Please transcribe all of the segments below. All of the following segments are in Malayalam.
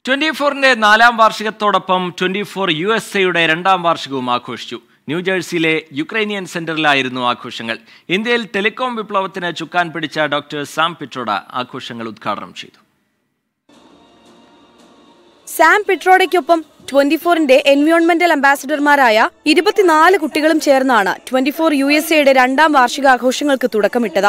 ട്വന്റി ഫോറിന്റെ നാലാം വാർഷികത്തോടൊപ്പം ട്വന്റി ഫോർ യു എസ് എയുടെ രണ്ടാം വാർഷികവും ആഘോഷിച്ചു ന്യൂജേഴ്സിയിലെ യുക്രൈനിയൻ സെന്ററിലായിരുന്നു ആഘോഷങ്ങൾ ഇന്ത്യയിൽ ടെലികോം വിപ്ലവത്തിന് ചുക്കാൻ പിടിച്ച ഡോക്ടർ സാം പിട്രോഡ ആഘോഷങ്ങൾ ഉദ്ഘാടനം ചെയ്തു സാം പിട്രോഡയ്ക്കൊപ്പം ട്വന്റി ഫോറിന്റെ എൻവയോൺമെന്റൽ അംബാസിഡർമാരായ ഇരുപത്തിനാല് കുട്ടികളും ചേർന്നാണ് ട്വന്റി ഫോർ യു എസ് എയുടെ രണ്ടാം വാർഷികാഘോഷങ്ങൾക്ക് തുടക്കമിട്ടത്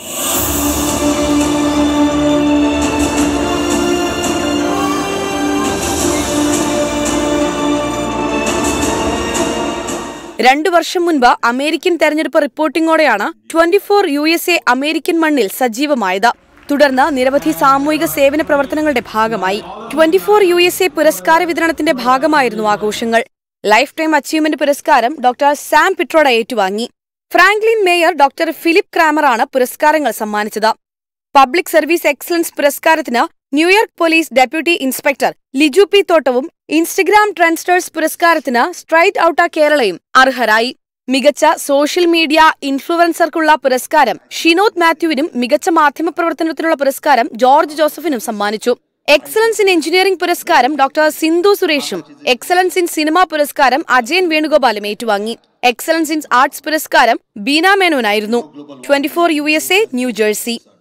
രണ്ടു വർഷം മുൻപ് അമേരിക്കൻ തെരഞ്ഞെടുപ്പ് റിപ്പോർട്ടിംഗോടെയാണ് twenty four U S A American മണ്ണിൽ സജീവമായത് തുടർന്ന് നിരവധി സാമൂഹിക സേവന പ്രവർത്തനങ്ങളുടെ ഭാഗമായി twenty four U S A പുരസ്കാര വിതരണത്തിന്റെ ഭാഗമായിരുന്നു ആഘോഷങ്ങൾ ലൈഫ് ടൈം അച്ചീവ്മെന്റ് പുരസ്കാരം ഡോക്ടർ സാം പിട്രോഡ ഏറ്റുവാങ്ങി ഫ്രാങ്ക്ലിൻ മേയർ ഡോക്ടർ ഫിലിപ്പ് ക്രാമറാണ് പുരസ്കാരങ്ങൾ സമ്മാനിച്ചത് പബ്ലിക് സർവീസ് എക്സലൻസ് പുരസ്കാരത്തിന് New York police deputy inspector Liju P തോട്ടവും ഇൻസ്റ്റഗ്രാം ട്രെൻഡ്സ്റ്റേഴ്സ് പുരസ്കാരത്തിന് സ്ട്രൈറ്റ് ഔട്ട കേരളയും അർഹരായി മികച്ച സോഷ്യൽ മീഡിയ ഇൻഫ്ലുവൻസർക്കുള്ള പുരസ്കാരം ഷിനോദ് മാത്യുവിനും മികച്ച മാധ്യമ പ്രവർത്തനത്തിനുള്ള പുരസ്കാരം ജോർജ് ജോസഫിനും സമ്മാനിച്ചു എക്സലൻസ് ഇൻ എഞ്ചിനീയറിംഗ് പുരസ്കാരം ഡോക്ടർ സിന്ധു സുരേഷും എക്സലൻസ് ഇൻ സിനിമ പുരസ്കാരം അജയൻ വേണുഗോപാലും ഏറ്റുവാങ്ങി എക്സലൻസ് ഇൻ ആർട്സ് പുരസ്കാരം ബീന മേനോനായിരുന്നു twenty four U S A New Jersey